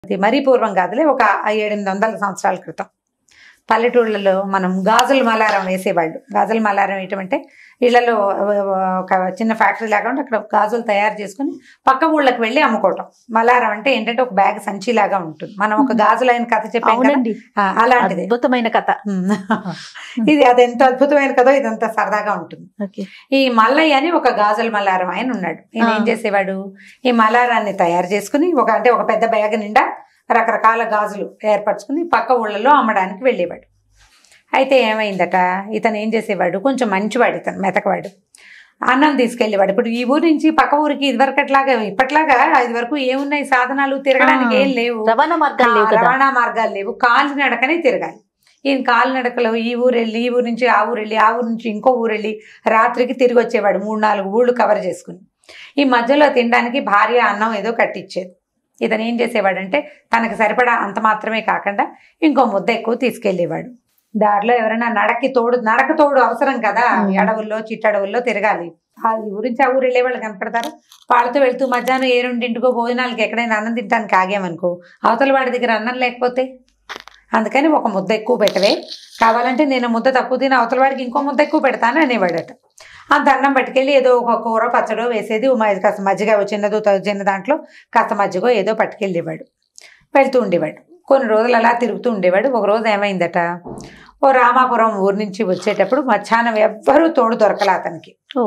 అది మరీ పూర్వం కాదులే ఒక ఏడెనిమిది వందల సంవత్సరాల క్రితం పల్లెటూళ్ళలో మనం గాజుల మలారం వేసేవాళ్ళు గాజుల మలారం ఏంటంటే ఇళ్లలో ఒక చిన్న ఫ్యాక్టరీ లాగా ఉంటే అక్కడ గాజులు తయారు చేసుకుని పక్క ఊళ్ళకి వెళ్ళి అమ్ముకోవటం మలారం అంటే ఏంటంటే ఒక బ్యాగ్ సంచి లాగా ఉంటుంది మనం ఒక గాజులైన కథ చెప్పాం కదా అవునండి ఆ, అలాంటిది అద్భుతమైన కథ ఉమ్. ఇది అది ఎంత అద్భుతమైన కథో ఇదంతా సరదాగా ఉంటుంది ఓకే ఈ మల్లయ్య అని ఒక గాజుల మల్లారం ఆయన ఉన్నాడు ఈయన ఏం ఆ. చేసేవాడు ఈ మల్లారాన్ని తయారు చేసుకుని ఒక అంటే ఒక పెద్ద బ్యాగ్ నిండా రకరకాల గాజులు ఏర్పరచుకుని పక్క ఊళ్ళలో అమ్మడానికి వెళ్ళేవాడు అయితే ఏమైందట ఇతను ఏం చేసేవాడు కొంచెం మంచివాడు ఇతను మెతకవాడు అన్నం తీసుకెళ్ళేవాడు ఇప్పుడు ఈ ఊరు నుంచి పక్క ఊరికి ఇదివరకట్లాగా ఇప్పట్లాగా ఇది వరకు ఏమున్నాయి సాధనాలు తిరగడానికి ఆ. ఏం లేవు రవాణా మార్గాలు లేవు కదా రవాణా మార్గాలు లేవు కాలినడకనే తిరగాలి ఈయన కాలినడకలో ఈ ఊరు వెళ్ళి ఈ ఊరు నుంచి ఆ ఊరు వెళ్ళి ఆ ఊరు నుంచి ఇంకో ఊరు వెళ్ళి రాత్రికి తిరిగి వచ్చేవాడు మూడు నాలుగు ఊళ్ళు కవర్ చేసుకుని ఈ మధ్యలో తినడానికి భార్య అన్నం ఏదో కట్టించేది ఇతను ఏం చేసేవాడంటే తనకు సరిపడా అంత మాత్రమే కాకుండా ఇంకో ముద్ద ఎక్కువ తీసుకెళ్లేవాడు దారిలో ఎవరైనా నడకి తోడు నడక తోడు అవసరం కదా మ్మ్. అడవుల్లో చిట్టడవుల్లో తిరగాలి ఆ ఈ ఊరించి ఆ ఊరు వెళ్ళే వాళ్ళు కనపడతారు వాళ్ళతో వెళ్తూ మధ్యాహ్నం ఏ రెండింటికో భోజనాలకి ఎక్కడైనా అన్నం తినడానికి ఆగామనుకో అవతల వాడి దగ్గర అన్నం లేకపోతే అందుకని ఒక ముద్ద ఎక్కువ పెట్టవే కావాలంటే నేను ముద్ద తక్కువ తిని అవతల వాడికి ఇంకో ముద్ద ఎక్కువ పెడతాను అనేవాడట అంత అన్నం పట్టుకెళ్ళి ఏదో ఒక కూర పచ్చడో వేసేది ఉమా కాస్త మజ్జిగ చిన్నదో త- చిన్న దాంట్లో కాస్త మజ్జిగో ఏదో పట్టుకెళ్ళేవాడు వెళ్తూ ఉండేవాడు కొన్ని రోజులు అలా తిరుగుతూ ఉండేవాడు ఒక రోజు ఏమైందట ఓ రామాపురం ఊరు నుంచి వచ్చేటప్పుడు మధ్యాహ్నం ఎవ్వరూ తోడు దొరకలే అతనికి ఓ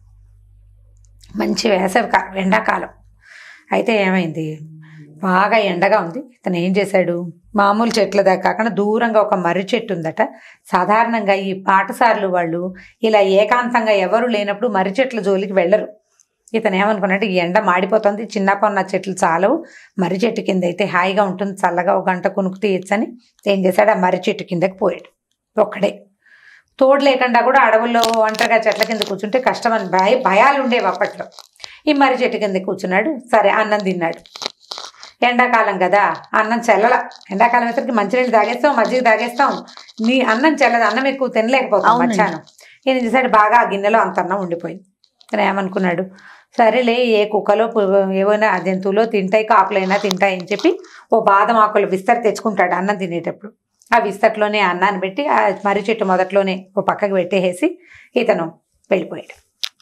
మంచి వేసవి కాలం ఎండాకాలం అయితే ఏమైంది బాగా ఎండగా ఉంది ఇతను ఏం చేశాడు మామూలు చెట్ల దాకా కాకుండా దూరంగా ఒక మర్రి చెట్టు ఉందట సాధారణంగా ఈ పాఠశాలలు వాళ్ళు ఇలా ఏకాంతంగా ఎవరు లేనప్పుడు మర్రి చెట్ల జోలికి వెళ్ళరు ఇతను ఏమనుకున్నాడు ఈ ఎండ మాడిపోతుంది చిన్న పొన్న చెట్లు చాలవు మర్రి చెట్టు కింద అయితే హాయిగా ఉంటుంది చల్లగా ఒక గంట కొనుక్కు తీయచ్చని ఏం చేశాడు ఆ మర్రి చెట్టు కిందకి పోయాడు ఒక్కడే తోడు లేకుండా కూడా అడవుల్లో ఒంటరిగా చెట్ల కింద కూర్చుంటే కష్టం అని భయ భయాలు ఉండేవి అప్పట్లో ఈ మర్రి చెట్టు కింద కూర్చున్నాడు సరే అన్నం తిన్నాడు ఎండాకాలం కదా అన్నం చెల్లల ఎండాకాలం వేసరికి మంచినీళ్ళు తాగేస్తాం మజ్జిగ తాగేస్తాం నీ అన్నం చెల్లదు అన్నం ఎక్కువ తినలేకపోతాం అవునండి. మధ్యాహ్నం ఈయన చేశాడు బాగా ఆ గిన్నెలో అంత అన్నం ఉండిపోయింది ఇతను ఏమనుకున్నాడు సరేలే ఏ కుక్కలో పు- ఏవైనా జంతువులో తింటాయి కాకులైనా తింటాయి అని చెప్పి ఓ బాదం ఆకులు విస్తరి తెచ్చుకుంటాడు అన్నం తినేటప్పుడు ఆ విస్తట్లోనే అన్నాన్ని పెట్టి ఆ మర్రి చెట్టు మొదట్లోనే ఓ పక్కకు పెట్టేసి ఇతను వెళ్ళిపోయాడు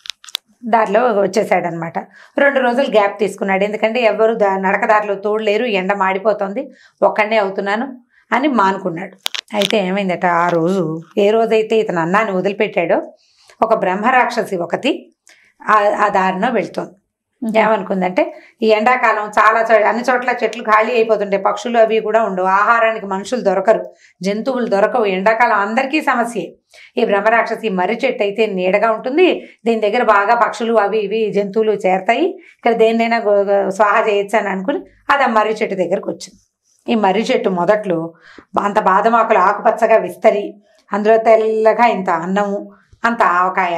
దారిలో వచ్చేసాడు అనమాట రెండు రోజులు గ్యాప్ తీసుకున్నాడు ఎందుకంటే ఎవరు దా నడక దారిలో తోడలేరు ఎండ మాడిపోతుంది ఒక్కడనే అవుతున్నాను అని మానుకున్నాడు అయితే ఏమైందట ఆ రోజు ఏ రోజైతే ఇతను అన్నాన్ని వదిలిపెట్టాడో ఒక బ్రహ్మరాక్షసి ఒకటి ఆ- ఆ దారిన వెళ్తోంది ఏమనుకుందంటే ఈ ఎండాకాలం చాలా చో అన్ని చోట్ల చెట్లు ఖాళీ అయిపోతుండే పక్షులు అవి కూడా ఉండవు ఆహారానికి మనుషులు దొరకరు జంతువులు దొరకవు ఎండాకాలం అందరికీ సమస్యే ఈ బ్రహ్మరాక్షసి మర్రి చెట్టు అయితే నీడగా ఉంటుంది దీని దగ్గర బాగా పక్షులు అవి ఇవి జంతువులు చేరతాయి ఇక్కడ దేన్నైనా గో- గో- స్వాహ చేయొచ్చు అని అనుకుని అది ఆ మర్రి చెట్టు దగ్గరకు వచ్చింది ఈ మర్రి చెట్టు మొదట్లో అంత బాదమాకులు ఆకుపచ్చగా విస్తరి అందులో తెల్లగా ఇంత అన్నము అంత ఆవకాయ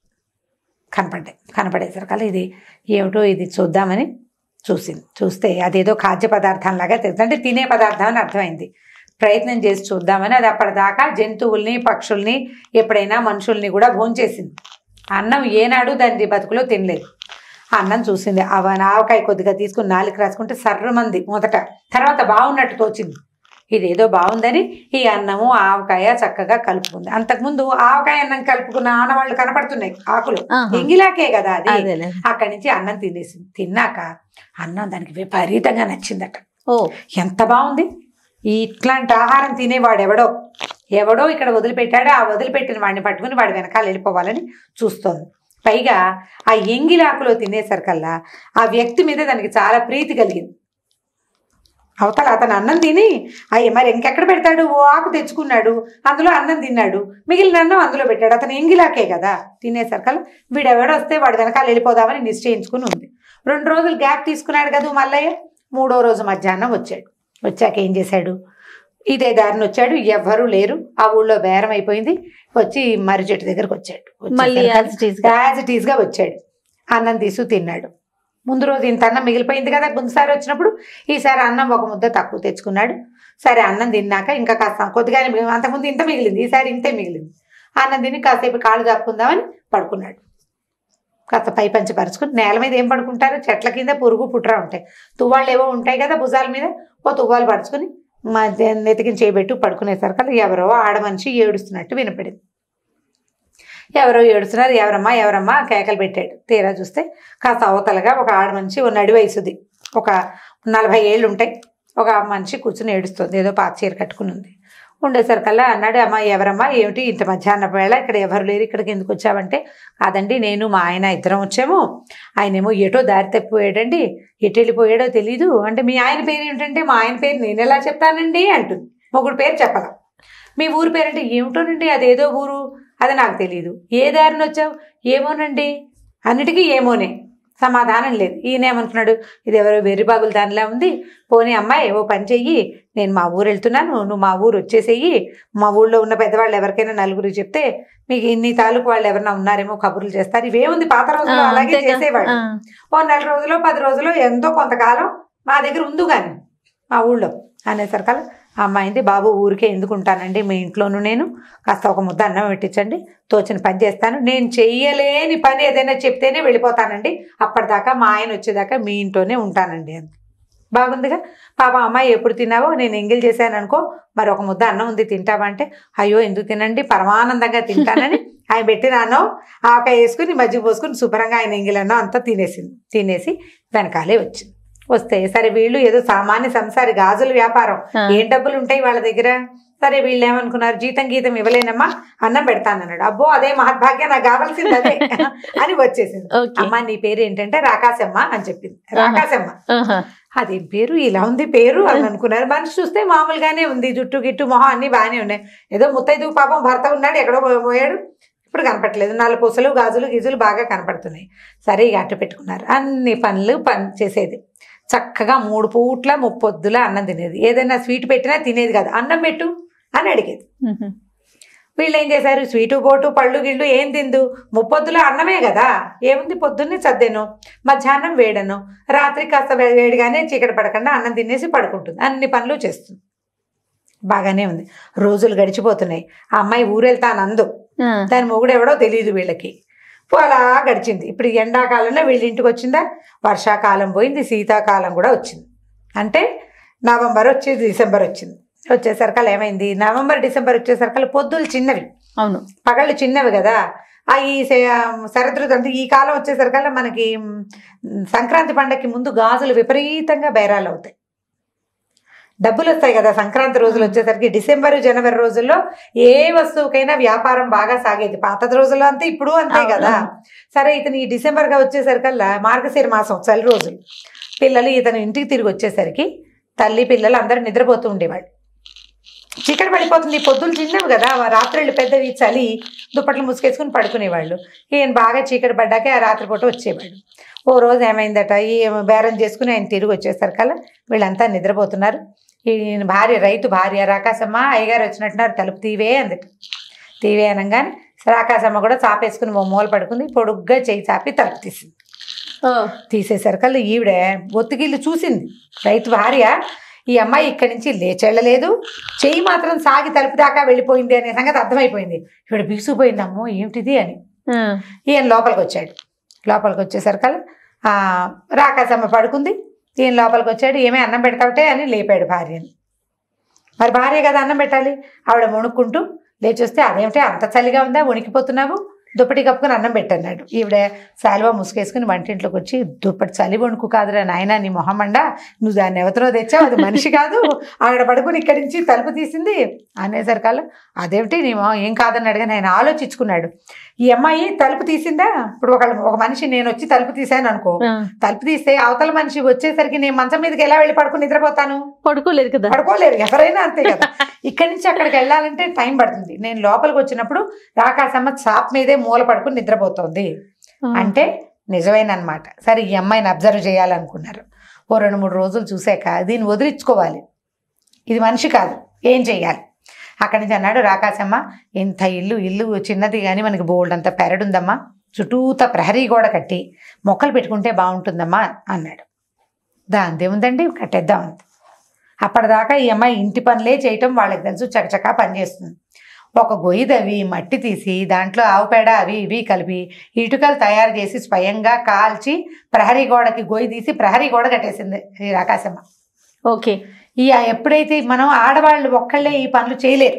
కనపడ్డాయి కనపడేసరికల్లా ఇది ఏమిటో ఇది చూద్దామని చూసింది చూస్తే అదేదో ఖాద్య పదార్థం లాగా తెలుసు అంటే తినే పదార్థం అని అర్థమైంది ప్రయత్నం చేసి చూద్దామని అది అప్పటిదాకా జంతువుల్ని పక్షుల్ని ఎప్పుడైనా మనుషుల్ని కూడా భోంచేసింది అన్నం ఏనాడు దాని బతుకులో తినలేదు ఆ అన్నం చూసింది అవ ఆవకాయ కొద్దిగా తీసుకుని నాలుగు రాసుకుంటే సర్రమంది మొదట తర్వాత బాగున్నట్టు తోచింది ఇదేదో బాగుందని ఈ అన్నము ఆవకాయ చక్కగా కలుపుకుంది అంతకుముందు ఆవకాయ అన్నం కలుపుకున్న ఆనవాళ్ళు కనపడుతున్నాయి ఆకులు ఆహా. ఎంగిలాకే కదా అది అదేలే. అక్కడి నుంచి అన్నం తినేసింది తిన్నాక అన్నం దానికి విపరీతంగా నచ్చిందట ఓ ఎంత బాగుంది ఈ ఇట్లాంటి ఆహారం తినేవాడు ఎవడో ఎవడో ఇక్కడ వదిలిపెట్టాడో ఆ వదిలిపెట్టిన వాడిని పట్టుకుని వాడి వెనకాల వెళ్ళిపోవాలని చూస్తోంది పైగా ఆ ఎంగిలాకులో తినేసరికల్లా ఆ వ్యక్తి మీద దానికి చాలా ప్రీతి కలిగింది అవతల అతను అన్నం తిని అయ్యి మరి ఇంకెక్కడ పెడతాడు ఓ ఆకు తెచ్చుకున్నాడు అందులో అన్నం తిన్నాడు మిగిలిన అన్నం అందులో పెట్టాడు అతను ఎంగిలాకే కదా తినేసరికల్లా వీడెవడో వస్తే వాడి వెనకాల వెళ్ళిపోదామని నిశ్చయించుకుని ఉంది రెండు రోజులు గ్యాప్ తీసుకున్నాడు కదా మల్లయ్య మూడో రోజు మధ్యాహ్నం వచ్చాడు వచ్చాక ఏం చేశాడు ఇదే దారిని వచ్చాడు ఎవ్వరూ లేరు ఆ ఊళ్ళో బేరం అయిపోయింది వచ్చి మర్రి చెట్టు దగ్గరకు వచ్చాడు మళ్ళీ వచ్చేసరికి as it is గా. యాజ్ ఇట్ ఈస్గా వచ్చాడు అన్నం తీసు తిన్నాడు ముందు రోజు ఇంత అన్నం మిగిలిపోయింది కదా ముందుసారి వచ్చినప్పుడు ఈసారి అన్నం ఒక ముద్ద తక్కువ తెచ్చుకున్నాడు సరే అన్నం తిన్నాక ఇంకా కాస్త కొద్దిగానే మిగిలి- అంతకుముందు ఇంత మిగిలింది ఈసారి ఇంతే మిగిలింది అన్నం తిని కాసేపు కాళ్ళు దాపుకుందామని పడుకున్నాడు కాస్త పై పంచి పరుచుకుని నేల మీద ఏం పడుకుంటారు చెట్ల కింద పురుగు పుట్ర ఉంటాయి తువ్వాళ్ళు ఏవో ఉంటాయి కదా భుజాల మీద ఓ తువ్వాలు పడుచుకుని మా నెతికిన చేయబెట్టు పడుకునేసరికి ఎవరో ఆడ మనిషి ఏడుస్తున్నట్టు వినపడింది ఎవరో ఏడుస్తున్నారు ఎవరమ్మా ఎవరమ్మా కేకలు పెట్టాడు తీరా చూస్తే కాస్త అవతలగా ఒక ఆడ మనిషి ఓ నడి వయసుది ఒక నలభై ఏళ్ళు ఉంటాయి ఒక మనిషి కూర్చుని ఏడుస్తుంది ఏదో పాత చీర కట్టుకుని ఉంది ఉండేసరికల్లా అన్నాడు అమ్మ ఎవరమ్మా ఏమిటి ఇంత మధ్యాహ్నం వేళ ఇక్కడ ఎవరు లేరు ఇక్కడికి ఎందుకు వచ్చావంటే కాదండి నేను మా ఆయన ఇద్దరం వచ్చాము ఆయనేమో ఎటో దారి తప్పిపోయాడండి ఎటు వెళ్ళిపోయాడో తెలీదు అంటే మీ ఆయన పేరు ఏంటంటే మా ఆయన పేరు నేను ఎలా చెప్తానండి అంటుంది మొగుడు పేరు చెప్పాల మీ ఊరు పేరంటే ఏమిటోనండి అదేదో ఊరు అది నాకు తెలియదు ఏ దారిని వచ్చావు ఏమోనండి అన్నిటికీ ఏమోనే సమాధానం లేదు ఈయన ఏమనుకున్నాడు ఇది ఎవరో వెర్రిబాగుల దానిలా ఉంది పోనీ అమ్మాయి ఓ పని చెయ్యి నేను మా ఊరు వెళ్తున్నాను నువ్వు మా ఊరు వచ్చేసేయి మా ఊళ్ళో ఉన్న పెద్దవాళ్ళు ఎవరికైనా నలుగురు చెప్తే మీకు ఇన్ని తాలూకు వాళ్ళు ఎవరైనా ఉన్నారేమో కబుర్లు చేస్తారు ఇవేముంది పాత రోజుల్లో ఆ, అలాగే అంతేగా. చేసేవాడు ఆ. ఓ నెల రోజులు పది రోజులు ఎంతో కొంతకాలం మా దగ్గర ఉందు కానీ మా ఊళ్ళో అనేసరికల్లా ఆ అమ్మాయింది బాబు ఊరికే ఎందుకు ఉంటానండి మీ ఇంట్లోనూ నేను కాస్త ఒక ముద్ద అన్నం పెట్టించండి తోచిన పని చేస్తాను నేను చెయ్యలేని పని ఏదైనా చెప్తేనే వెళ్ళిపోతానండి అప్పటిదాకా మా ఆయన వచ్చేదాకా మీ ఇంట్లోనే ఉంటానండి అని బాగుందిగా పాప అమ్మాయి ఎప్పుడు తిన్నావో నేను ఎంగిల్ చేశాను అనుకో మరి ఒక ముద్ద అన్నం ఉంది తింటావా అంటే అయ్యో ఎందుకు తినండి పరమానందంగా తింటానని ఆయన పెట్టిన అన్నం ఆకాయ వేసుకుని మజ్జిగ పోసుకుని శుభ్రంగా ఆయన ఎంగిల్ అన్నం అంతా తినేసింది తినేసి వెనకాలే వచ్చింది వస్తే సరే వీళ్ళు ఏదో సామాన్య సంసారి గాజుల వ్యాపారం ఆ. ఏం డబ్బులు ఉంటాయి వాళ్ళ దగ్గర సరే వీళ్ళు ఏమనుకున్నారు జీతం గీతం ఇవ్వలేనమ్మా అన్నం పెడతానన్నాడు అబ్బో అదే మహద్భాగ్యం నాకు కావాల్సింది అదే అని వచ్చేసింది ఓకే అమ్మ నీ పేరు ఏంటంటే రాకాశమ్మ అని చెప్పింది రాకాశమ్మ ఆహా. అదేం పేరు ఇలా ఉంది పేరు అని అనుకున్నారు మనిషి చూస్తే మామూలుగానే ఉంది జుట్టు గిట్టు మొహం అన్ని బాగానే ఉన్నాయి ఏదో ముత్తైదు పాపం భర్త ఉన్నాడు ఎక్కడో పో- పోయాడు ఇప్పుడు కనపట్లేదు నాలుగు పూసలు గాజులు గీజులు బాగా కనపడుతున్నాయి సరే ఇక అట్ట పెట్టుకున్నారు అన్ని పనులు పని చేసేది చక్కగా మూడు పూట్ల ముప్పొద్దుల అన్నం తినేది ఏదైనా స్వీట్ పెట్టినా తినేది కాదు అన్నం పెట్టు అని అడిగేది మ్మ్. వీళ్ళు ఏం చేశారు స్వీటు బోటు పళ్ళు గిళ్ళు ఏం తిందు ముప్పొద్దులో అన్నమే కదా ఏముంది పొద్దున్నే సర్దెను మధ్యాహ్నం వేడను రాత్రి కాస్త వే- వేడిగానే చీకటి పడకుండా అన్నం తినేసి పడుకుంటుంది అన్ని పనులు చేస్తుంది బాగానే ఉంది రోజులు గడిచిపోతున్నాయి ఆ అమ్మాయి ఊరెళ్తానందు ఆ. దాని మొగుడు ఎవడో తెలియదు వీళ్ళకి పో అలా గడిచింది ఇప్పుడు ఈ ఎండాకాలంలో వీళ్ళ ఇంటికి వచ్చిందా వర్షాకాలం పోయింది శీతాకాలం కూడా వచ్చింది అంటే నవంబర్ వచ్చి డిసెంబర్ వచ్చింది వచ్చేసరికల్ ఏమైంది నవంబర్ డిసెంబర్ వచ్చేసరికల్ పొద్దులు చిన్నవి అవును పగళ్ళు చిన్నవి కదా ఆ ఈ శ- శరదృతు అంటే ఈ కాలం వచ్చేసరికల్లా మనకి మ్, సంక్రాంతి పండగకి ముందు గాజులు విపరీతంగా బేరాలు అవుతాయి డబ్బులు వస్తాయి కదా సంక్రాంతి రోజులు వచ్చేసరికి డిసెంబర్ జనవరి రోజుల్లో ఏ వస్తువుకైనా వ్యాపారం బాగా సాగేది పాత రోజుల్లో అంతే ఇప్పుడు అంతే అవును, కదా అవును. సరే ఇతను ఈ డిసెంబర్గా వచ్చేసరికల్లా మార్గశిర మాసం చలి రోజులు పిల్లలు ఇతను ఇంటికి తిరిగి వచ్చేసరికి తల్లి పిల్లలు అందరూ నిద్రపోతూ ఉండేవాళ్ళు చీకటి పడిపోతుంది పొద్దులు చిన్నవి కదా ఆ రాత్రిళ్ళు పెద్దవి చలి దుప్పట్లు ముసుకేసుకుని పడుకునేవాళ్ళు ఈయన బాగా చీకటి పడ్డాకే ఆ రాత్రిపూట వచ్చేవాడు ఓ రోజు ఏమైందట ఈ బేరం చేసుకుని ఆయన తిరిగి వచ్చేసరికల్లా వీళ్ళంతా నిద్రపోతున్నారు ఈయన భార్య రైతు భార్య రాకాసమ్మ అయ్యగారు వచ్చినట్టున్నారు తలుపు తీవే అందట తీవే అనగానే రాకాసమ్మ కూడా చాపేసుకుని ఓ మూల పడుకుంది పొడుగ్గా చేయి చాపి తలుపు తీసింది ఓ. తీసేసరికల్లా ఈవిడ ఒత్తిగిల్లు చూసింది రైతు భార్య ఈ అమ్మాయి ఇక్కడి నుంచి లేచెళ్ళలేదు చెయ్యి మాత్రం సాగి తలుపు దాకా వెళ్ళిపోయింది అనే సంగతి అర్థమైపోయింది ఈవిడ బిగుసిపోయింది అమ్మో ఏమిటిది అని ఆ. ఈయన లోపలికి వచ్చాడు లోపలికి వచ్చేసరికల్లా ఆ, రాకాసమ్మ పడుకుంది ఈయన లోపలికి వచ్చాడు ఏమే అన్నం పెడతావుటే అని లేపాడు భార్యని మరి భార్య కదా అన్నం పెట్టాలి ఆవిడ వణుక్కుంటూ లేచొస్తే అదేమిటి అంత చలిగా ఉందా వణికిపోతున్నావు దుప్పటి కప్పుకొని అన్నం పెట్టన్నాడు ఈవిడ శాలువా ముసుగేసుకుని వంటింట్లోకి వచ్చి దుప్పటి చలి వణుకు కాదురా నాయనా నీ మొహమండా నువ్వు దాన్ని ఎవరితో తెచ్చావు అది మనిషి కాదు ఆవిడ పడుకుని ఇక్కడి నుంచి తలుపు తీసింది అనేసరికల్లా అదేమిటి నీ మొహం ఏం కాదని అడిగాను ఆయన ఆలోచించుకున్నాడు ఈ అమ్మాయి తలుపు తీసిందా ఇప్పుడు ఒక ఒక మనిషి నేను వచ్చి తలుపు తీసాను అనుకో ఆ. తలుపు తీస్తే అవతల మనిషి వచ్చేసరికి నేను మంచం మీదకి ఎలా వెళ్ళి పడుకుని నిద్రపోతాను పడుకోలేదు కదా పడుకోలేరు ఎవరైనా అంతే కదా ఇక్కడి నుంచి అక్కడికి వెళ్ళాలంటే టైం పడుతుంది నేను లోపలికి వచ్చినప్పుడు రాకాసమ్మ చాప్ మీదే మూల పడుకుని నిద్రపోతోంది ఆ. అంటే నిజమైన అనమాట సరే ఈ అమ్మాయిని అబ్జర్వ్ చేయాలనుకున్నారు ఓ రెండు మూడు రోజులు చూసాక దీన్ని వదిలించుకోవాలి ఇది మనిషి కాదు ఏం చెయ్యాలి అక్కడి నుంచి అన్నాడు రాకాశమ్మ ఇంత ఇల్లు ఇల్లు చిన్నది కానీ మనకి బోల్డ్ అంత పెరడుందమ్మా చుట్టూత ప్రహరీ గోడ కట్టి మొక్కలు పెట్టుకుంటే బాగుంటుందమ్మా అన్నాడు దాందేముందండి కట్టేద్దాం అంత అప్పటిదాకా ఈ అమ్మాయి ఇంటి పనులే చేయటం వాళ్ళకి తెలుసు చకచకా పనిచేస్తుంది ఒక గొయ్యి తవ్వి మట్టి తీసి దాంట్లో ఆవు పేడ అవి ఇవి కలిపి ఇటుకలు తయారు చేసి స్వయంగా కాల్చి ప్రహరీ గోడకి గొయ్యి తీసి ప్రహరీ గోడ కట్టేసింది ఈ రాకాశమ్మ ఓకే ఈ ఎప్పుడైతే మనం ఆడవాళ్ళు ఒక్కళ్ళే ఈ పనులు చేయలేరు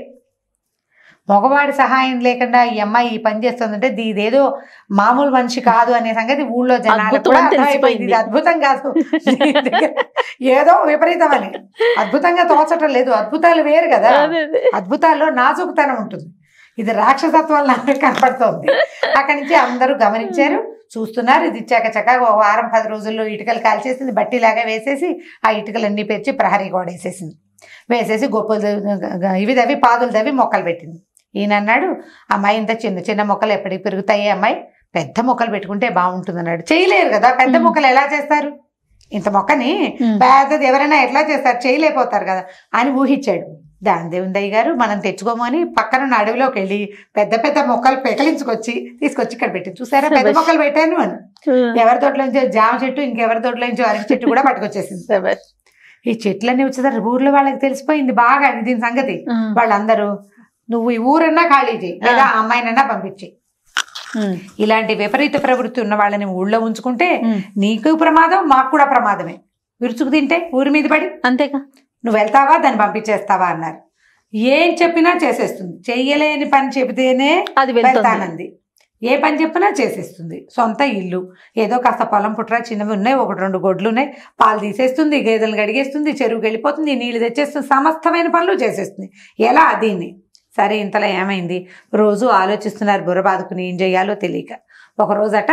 మగవాడి సహాయం లేకుండా ఈ అమ్మాయి ఈ పని చేస్తుందంటే దీ- ఇదేదో మామూలు మనిషి కాదు అనే సంగతి ఊళ్ళో జనాలకు అద్భుతం కూడా అని అర్థమైపోయింది తెలిసిపోయింది. ఇది అద్భుతం కాదు దీని దగ్గర ఏదో విపరీతం అని అద్భుతంగా తోచటం లేదు అద్భుతాలు వేరు కదా అదే, అదే. అద్భుతాల్లో నాజుకుతనం ఉంటుంది ఇది రాక్షసత్వం లాగా కనపడుతోంది అక్కడి నుంచి అందరూ గమనించారు చూస్తున్నారు ఇది ఇచ్చాక చక్కగా ఒక వారం పది రోజుల్లో ఇటుకలు కాల్చేసింది బట్టిలాగా వేసేసి ఆ ఇటుకలన్నీ పెంచి ప్రహరీ గోడ వేసేసింది వేసేసి గొప్పలు ఇవి దవి పాదులు దవి మొక్కలు పెట్టింది ఈయన అన్నాడు అమ్మాయి ఇంత చిన్న చిన్న మొక్కలు ఎప్పటికి పెరుగుతాయి అమ్మాయి పెద్ద మొక్కలు పెట్టుకుంటే బాగుంటుంది అన్నాడు చేయలేరు కదా పెద్ద మ్మ్. మొక్కలు ఎలా చేస్తారు ఇంత మొక్కని ఉమ్. పెద్దది ఎవరైనా ఎట్లా చేస్తారు చేయలేకపోతారు కదా అని ఊహించాడు దాని దేవుందయ్య గారు మనం తెచ్చుకోమని పక్కన అడవిలోకి వెళ్ళి పెద్ద పెద్ద మొక్కలు పెకలించుకొచ్చి తీసుకొచ్చి ఇక్కడ పెట్టి చూసారా పెద్ద శభాష్. మొక్కలు పెట్టాను అని ఉమ్. ఎవరి తోటలో నుంచి జామ చెట్టు ఇంకెవరి తోటలో నుంచి అరటి చెట్టు కూడా పట్టుకొచ్చేసింది శభాష్. ఈ చెట్లన్నీ వచ్చేసరికి ఊర్లో వాళ్ళకి తెలిసిపోయింది బాగా దీని సంగతి ఉమ్. వాళ్ళందరూ నువ్వు ఈ ఊరన్నా ఖాళీ చేయి లేదా ఆ అమ్మాయినన్నా పంపించి ఉమ్. ఇలాంటి విపరీత ప్రవృత్తి ఉన్న వాళ్ళని ఊళ్ళో ఉంచుకుంటే ఉమ్. నీకు ప్రమాదం మాకు కూడా ప్రమాదమే విరుచుకు తింటే ఊరి మీద పడి అంతేగా నువ్వు వెళ్తావా దాన్ని పంపించేస్తావా అన్నారు ఏం చెప్పినా చేసేస్తుంది చెయ్యలేని పని చెబితేనే అది వెళ్తుంది వెళ్తానంది ఏ పని చెప్పినా చేసేస్తుంది సొంత ఇల్లు ఏదో కాస్త పొలం పుట్ర చిన్నవి ఉన్నాయి ఒకటి రెండు గొడ్లు ఉన్నాయి పాలు తీసేస్తుంది గేదెలు గడిగేస్తుంది చెరువుకి వెళ్ళిపోతుంది నీళ్లు తెచ్చేస్తుంది సమస్తమైన పనులు చేసేస్తుంది ఎలా దీన్ని సరే ఇంతలో ఏమైంది రోజు ఆలోచిస్తున్నారు బుర్ర బాదుకుని ఏం చేయాలో తెలియక ఒక రోజట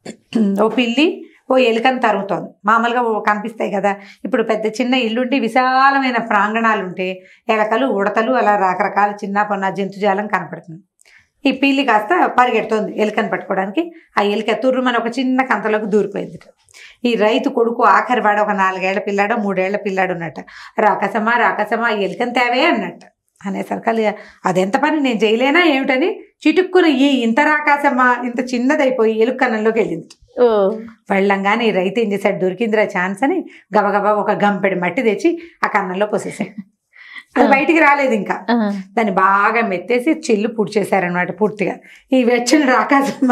ఓ పిల్లి ఓ ఎలుకని తరుగుతోంది మామూలుగా ఓ కనిపిస్తాయి కదా ఇప్పుడు పెద్ద చిన్న ఇల్లుండి విశాలమైన ప్రాంగణాలు ఉంటే ఎలకలు ఉడతలు అలా రకరకాల చిన్న పొన్న జంతుజాలం కనపడుతుంది ఈ పిల్లి కాస్త పరిగెడుతోంది ఎలుకని పట్టుకోవడానికి ఆ ఎలుక తుర్రుమని ఒక చిన్న కంతలోకి దూరిపోయింది ఈ రైతు కొడుకు ఆఖరి వాడు ఒక నాలుగేళ్ల పిల్లాడో మూడేళ్ల పిల్లాడు ఉన్నట్ట రాకసమా రాకసమా ఆ ఎలుకని తేవే అన్నట్ట అనేసరికి అదెంత పని నేను చేయలేనా ఏమిటని చిటుక్కున ఈ ఇంత రాకాసమ్మా ఇంత చిన్నదైపోయి ఎలుక కన్నంలోకి వెళ్ళింది ఓ వెళ్ళంగానే ఈ రైతు ఏం చేశాడు దొరికిందిరా ఛాన్స్ అని గబగబా ఒక గంపెడి మట్టి తెచ్చి ఆ కన్నంలో పోసేసాడు అది బయటికి రాలేదు ఇంకా ఆ. దాన్ని బాగా మెత్తేసి చిల్లు పూడ్చేశారనమాట పూర్తిగా ఈ వెచ్చని రాకాసమ్మ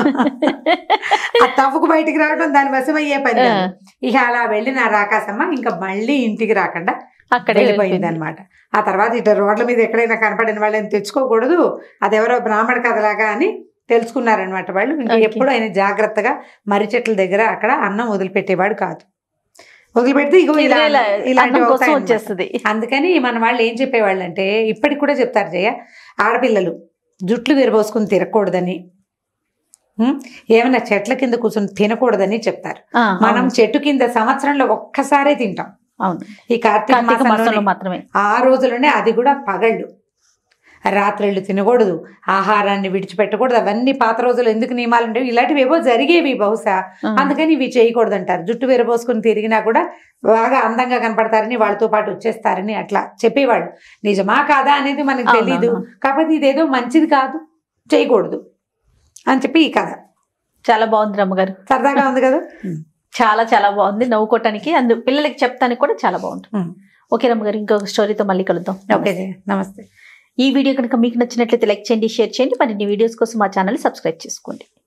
ఆ తవ్వుకు బయటికి రావడం దాని వశం అయ్యే పని కాదు. ఇక అలా వెళ్ళిన ఆ రాకాసమ్మ ఇంకా మళ్ళీ ఇంటికి రాకుండా అక్కడే వెళ్ళిపోయింది వెళ్ళిపోయింది అనమాట ఆ తర్వాత ఇటు రోడ్ల మీద ఎక్కడైనా కనపడిన వాళ్ళని తెచ్చుకోకూడదు అదెవరో బ్రాహ్మణ కథలాగా అని తెలుసుకున్నారనమాట వాళ్ళు ఇంకా Okay. ఎప్పుడు ఆయన జాగ్రత్తగా మర్రి చెట్ల దగ్గర అక్కడ అన్నం వదిలిపెట్టేవాడు కాదు వదిలిపెడితే ఇగో ఇలా ఇలా ఇలాంటివి అన్నం కోసం అవుతాయన్నమాట. వచ్చేస్తుంది అందుకని మన వాళ్ళు ఏం చెప్పేవాళ్ళు అంటే ఇప్పటికి కూడా చెప్తారు జయ ఆడపిల్లలు జుట్లు విరబోసుకుని తిరగకూడదని ఉం? ఏమైనా చెట్ల కింద కూర్చొని తినకూడదని చెప్తారు ఆ, మనం అవును. చెట్టు కింద సంవత్సరంలో ఒక్కసారే తింటాం అవును ఈ కార్తీక కార్తీక మాసంలో మాసంలో మాత్రమే ఆ రోజులోనే అది కూడా పగళ్ళు రాత్రిళ్ళు తినకూడదు ఆహారాన్ని విడిచిపెట్టకూడదు అవన్నీ పాత రోజులు ఎందుకు నియమాలు ఉండేవి ఇలాంటివి ఏవో జరిగేవి బహుశా ఆ. అందుకని ఇవి చేయకూడదు అంటారు జుట్టు విరబోసుకుని తిరిగినా కూడా బాగా అందంగా కనపడతారని వాళ్ళతో పాటు వచ్చేస్తారని అట్లా చెప్పేవాళ్ళు నిజమా కాదా అనేది మనకు అవును, తెలీదు అవును. కాకపోతే ఇదేదో మంచిది కాదు చేయకూడదు అని చెప్పి ఈ కథ చాలా బాగుంది రమ్మగారు సరదాగా ఉంది కదా చాలా చాలా బాగుంది నవ్వుకోవటానికి అందు పిల్లలకి చెప్తానికి కూడా చాలా బాగుంటుంది ఉమ్. ఓకే రమ్మగారు ఇంకొక స్టోరీతో మళ్ళీ కలుద్దాం ఓకే జయ, నమస్తే ఈ వీడియో కనుక మీకు నచ్చినట్లయితే లైక్ చేయండి షేర్ చేయండి మరిన్ని వీడియోస్ కోసం మా ఛానల్ సబ్స్క్రైబ్ చేసుకోండి